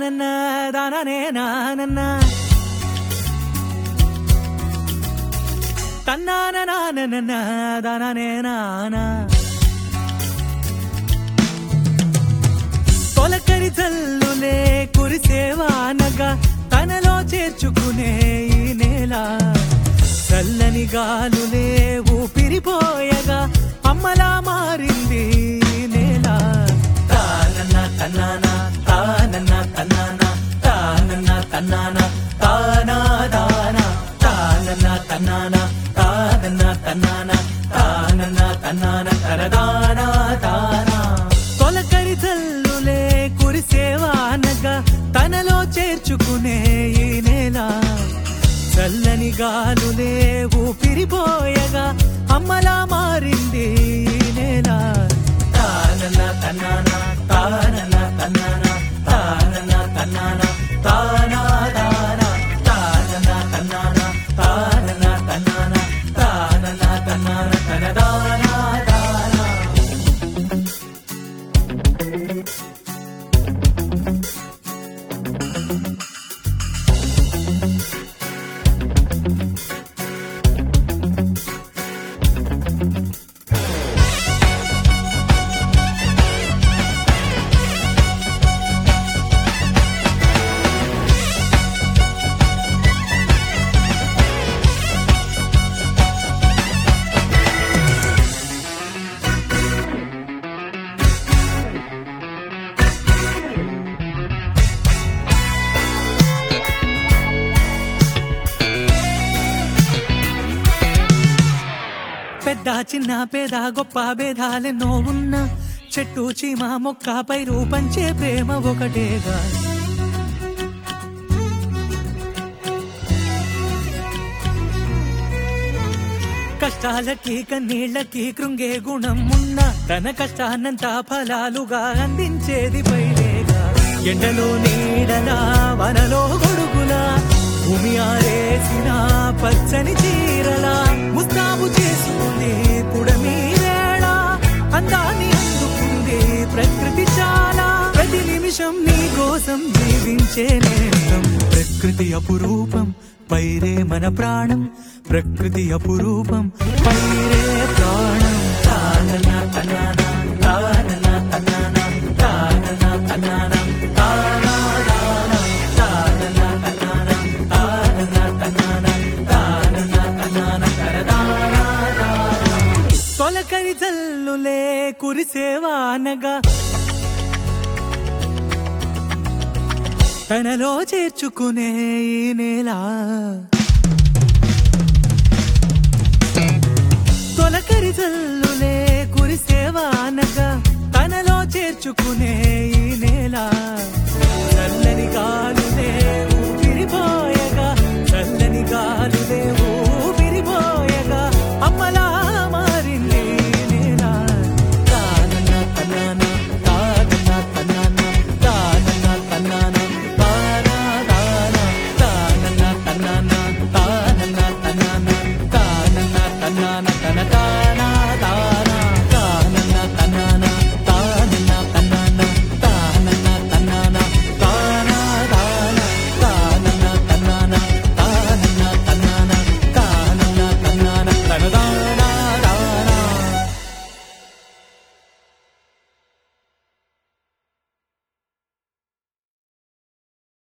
నన్న దాననే నానన్న తన్నాన నానన్న దాననే నానా తొలకరి జల్లులే కురిసేవానగా తనలో చేర్చుకునే ఈ నేల చల్లని గాలులే ఊపిరిపోయగా అమ్మలా మారింది ఈ నేల తానన్న తన్నాన తానన్న తన్నాన తానన్న తన్నాన తానా దానా తానన్న తన్నాన తానన్న తన్నాన తానన్న తన్నాన తరదానా దానా తొలకరి జల్లులే కురిసేవానగా తనలో చేర్చుకునే ఈ నేల చల్లని గాలులే ఊపిరిపోయగా అమ్మలా మారింది ఈ నేల తానన తన్నాన తానన తన్నాన తానన తన్నాన తానా దానా తానన తన్నాన తానన తన్నాన తానన తన్నాన తనదానా దానా పెద్ద చిన్న పేద గొప్ప భేదాలెన్నో ఉన్న చెట్టు చీమ మొక్కపై రూపంచే ప్రేమ ఒకటేగా కష్టాలకి కన్నీళ్ళకి కృంగే గుణం ఉన్న తన కష్టాన్నంతా ఫలాలుగా అందించేది పైలేగా ఎండలో నీడలా వనలో గొడుగులా భూమి ఆరేసిన పచ్చని చీరలా ముస్తాబు చేసుకుంది పుడమి వేళ అందాన్ని అందుకుంది ప్రకృతి చాలా ప్రతి నిమిషం నీ కోసం జీవించే నేస్తం ప్రకృతి అపురూపం పైరే మన ప్రాణం ప్రకృతి అపురూపం పైరే ప్రాణం తానన తనాన తానన తనాన తానన తనాన తానా దానా తానన తనాన తానన తనాన తానన తనాన తరదానా దానా తొలకరి జల్లులే కురిసేవానగా తనలో చేర్చుకునే ఈ నేల తొలకరి జల్లులే కురిసేవానగా తనలో చేర్చుకునే ఈ నేల